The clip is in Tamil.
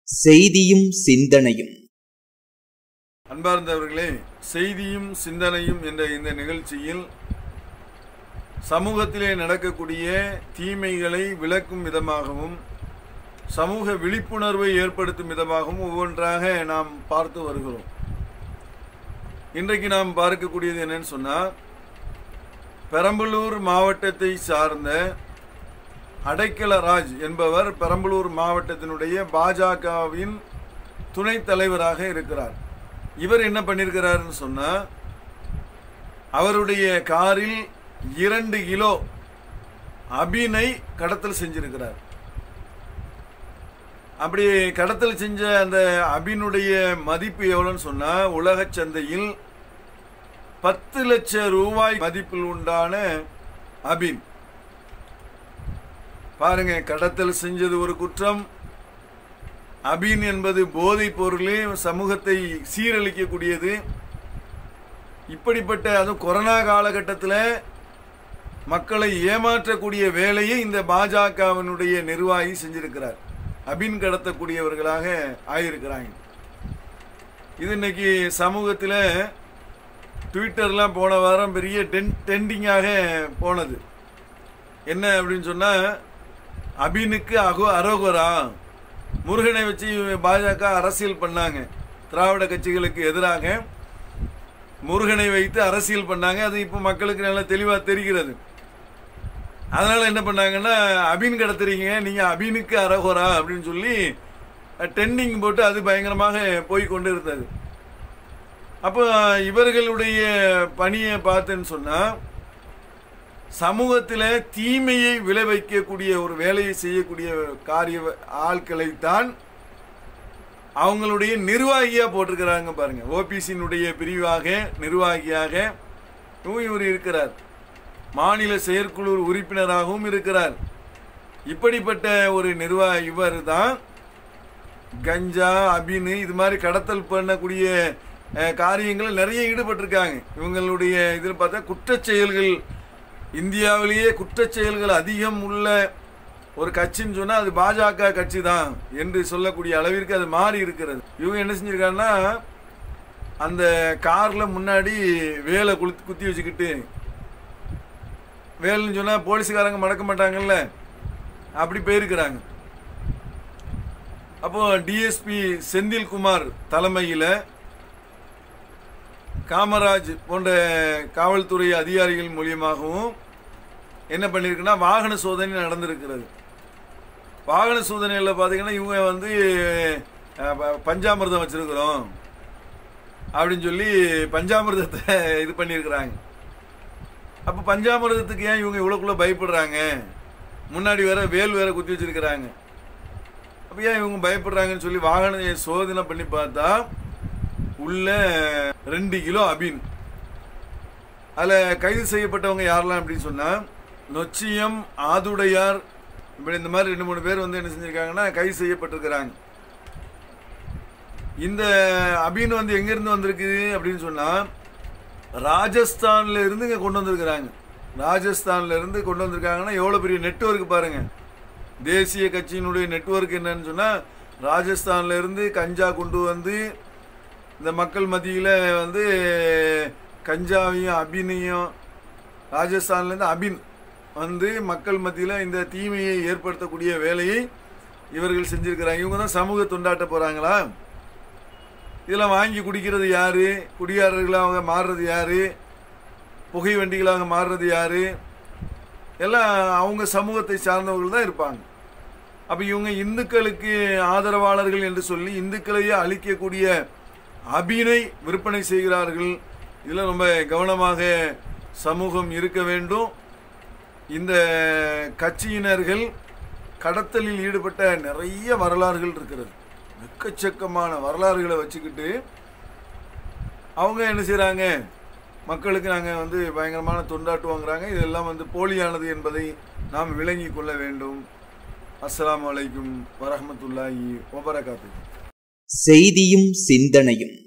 செய்தியும் சிந்தனையும் அன்பார்ந்தவர்களே செய்தியும் சிந்தனையும் என்ற இந்த நிகழ்ச்சியில் சமூகத்திலே நடக்கக்கூடிய தீமைகளை விளக்கும் விதமாகவும் சமூக விழிப்புணர்வை ஏற்படுத்தும் விதமாகவும் ஒவ்வொன்றாக நாம் பார்த்து வருகிறோம் இன்றைக்கு நாம் பார்க்கக்கூடியது என்னன்னு சொன்னால் பெரம்பலூர் மாவட்டத்தை சார்ந்த அடைக்கலராஜ் என்பவர் பெரம்பலூர் மாவட்டத்தினுடைய பாஜகவின் துணைத் தலைவராக இருக்கிறார் இவர் என்ன பண்ணியிருக்கிறாருன்னு சொன்னா அவருடைய காரில் இரண்டு கிலோ அபினை கடத்தல் செஞ்சிருக்கிறார் அப்படி கடத்தல் செஞ்ச அந்த அபினுடைய மதிப்பு எவ்வளோன்னு சொன்னா உலக சந்தையில் பத்து லட்சம் ரூபாய் மதிப்பில் உண்டான அபின் பாருங்க கடத்தல் செஞ்சது ஒரு குற்றம் அபின் என்பது போதைப் பொருளே சமூகத்தை சீரழிக்கக்கூடியது இப்படிப்பட்ட அதுவும் கொரோனா காலகட்டத்தில் மக்களை ஏமாற்றக்கூடிய வேலையை இந்த பாஜகவினுடைய நிர்வாகி செஞ்சிருக்கிறார் அபின் கடத்தக்கூடியவர்களாக ஆயிருக்கிறாங்க இது இன்னைக்கு சமூகத்தில் ட்விட்டர்லாம் போன வாரம் பெரிய டென் டெண்டிங்காக போனது என்ன அப்படின்னு சொன்னால் அபினுக்கு அகோ அரோகரா முருகனை வச்சு பாஜக அரசியல் பண்ணாங்க திராவிட கட்சிகளுக்கு எதிராக முருகனை வைத்து அரசியல் பண்ணாங்க அது இப்போ மக்களுக்கு நல்லா தெளிவாக தெரிகிறது அதனால என்ன பண்ணாங்கன்னா அபின் கடத்துறீங்க நீங்க அபினுக்கு அரகோரா அப்படின்னு சொல்லி டெண்டிங் போட்டு அது பயங்கரமாக போய் கொண்டு இருந்தது அப்போ இவர்களுடைய பணியை பார்த்தேன்னு சொன்னா சமூகத்தில் தீமையை விளைவிக்கக்கூடிய ஒரு வேலையை செய்யக்கூடிய காரிய ஆட்களைத்தான் அவங்களுடைய நிர்வாகியாக போட்டிருக்கிறாங்க பாருங்க ஓபிசியினுடைய பிரிவாக நிர்வாகியாக இவர் இருக்கிறார் மாநில செயற்குழு உறுப்பினராகவும் இருக்கிறார் இப்படிப்பட்ட ஒரு நிர்வாகி இவர் தான் கஞ்சா அபின் இது மாதிரி கடத்தல் பண்ணக்கூடிய காரியங்கள் நிறைய ஈடுபட்டிருக்காங்க இவங்களுடைய இதில் பார்த்தா குற்றச் செயல்கள் இந்தியாவிலேயே குற்றச் செயல்கள் அதிகம் உள்ள ஒரு கட்சின்னு சொன்னால் அது பாஜக கட்சி தான் என்று சொல்லக்கூடிய அளவிற்கு அது மாறி இருக்கிறது இவங்க என்ன செஞ்சிருக்காங்கன்னா அந்த காரில் முன்னாடி வேலை குளுத்தி குத்தி வச்சுக்கிட்டு வேலைன்னு சொன்னால் போலீஸுக்காரங்க மடக்க மாட்டாங்கல்ல அப்படி போயிருக்கிறாங்க அப்போ டிஎஸ்பி செந்தில்குமார் தலைமையில் காமராஜ் போன்ற காவல்துறை அதிகாரிகள் மூலியமாகவும் என்ன பண்ணியிருக்குன்னா வாகன சோதனை நடந்திருக்கிறது வாகன சோதனையில் பார்த்தீங்கன்னா இவங்க வந்து பஞ்சாமிர்தம் வச்சிருக்கிறோம் அப்படின்னு சொல்லி பஞ்சாமிர்தத்தை இது பண்ணியிருக்கிறாங்க அப்போ பஞ்சாமிரதத்துக்கு ஏன் இவங்க இவ்வளோக்குள்ள பயப்படுறாங்க முன்னாடி வேற வேல் வேற குத்தி வச்சிருக்கிறாங்க அப்போ ஏன் இவங்க பயப்படுறாங்கன்னு சொல்லி வாகன சோதனை பண்ணி பார்த்தா உள்ள ரெண்டு கிலோ அபின் அதில் கைது செய்யப்பட்டவங்க யாரெல்லாம் அப்படின்னு சொன்னால் நொச்சியம் ஆதுடையார் இப்படி இந்த மாதிரி ரெண்டு மூணு பேர் வந்து என்ன செஞ்சுருக்காங்கன்னா கைது செய்யப்பட்டிருக்கிறாங்க இந்த அபின் வந்து எங்கேருந்து வந்திருக்கு அப்படின்னு சொன்னால் ராஜஸ்தான்ல இருந்து இங்கே கொண்டு வந்திருக்கிறாங்க ராஜஸ்தான்ல இருந்து கொண்டு வந்திருக்காங்கன்னா எவ்வளோ பெரிய நெட்ஒர்க் பாருங்க தேசிய கட்சியினுடைய நெட்ஒர்க் என்னன்னு சொன்னால் ராஜஸ்தான்ல இருந்து கஞ்சா கொண்டு வந்து இந்த மக்கள் மத்தியில் வந்து கஞ்சாவையும் அபினையும் ராஜஸ்தான்லேருந்து அபின் வந்து மக்கள் மத்தியில் இந்த தீமையை ஏற்படுத்தக்கூடிய வேலையை இவர்கள் செஞ்சுருக்கிறாங்க இவங்க தான் சமூக தொண்டாட்ட போகிறாங்களா இதெல்லாம் வாங்கி குடிக்கிறது யார் குடியாரர்களாக மாறுறது யார் புகை வண்டிகளாக மாறுறது யார் எல்லாம் அவங்க சமூகத்தை சார்ந்தவர்கள் தான் இருப்பாங்க அப்போ இவங்க இந்துக்களுக்கு ஆதரவாளர்கள் என்று சொல்லி இந்துக்களையே அழிக்கக்கூடிய அபினை விற்பனை செய்கிறார்கள் இதில் ரொம்ப கவனமாக சமூகம் இருக்க வேண்டும் இந்த கட்சியினர்கள் கடத்தலில் ஈடுபட்ட நிறைய வரலாறுகள் இருக்கிறது எக்கச்சக்கமான வரலாறுகளை வச்சுக்கிட்டு அவங்க என்ன செய்கிறாங்க மக்களுக்கு நாங்கள் வந்து பயங்கரமான தொண்டாட்டு வாங்குறாங்க இதெல்லாம் வந்து போலியானது என்பதை நாம் விளங்கி கொள்ள வேண்டும் அஸ்லாம் வலைக்கும் வரமத்துல்லாஹி வபரகாத்து செய்தியும் சிந்தனையும்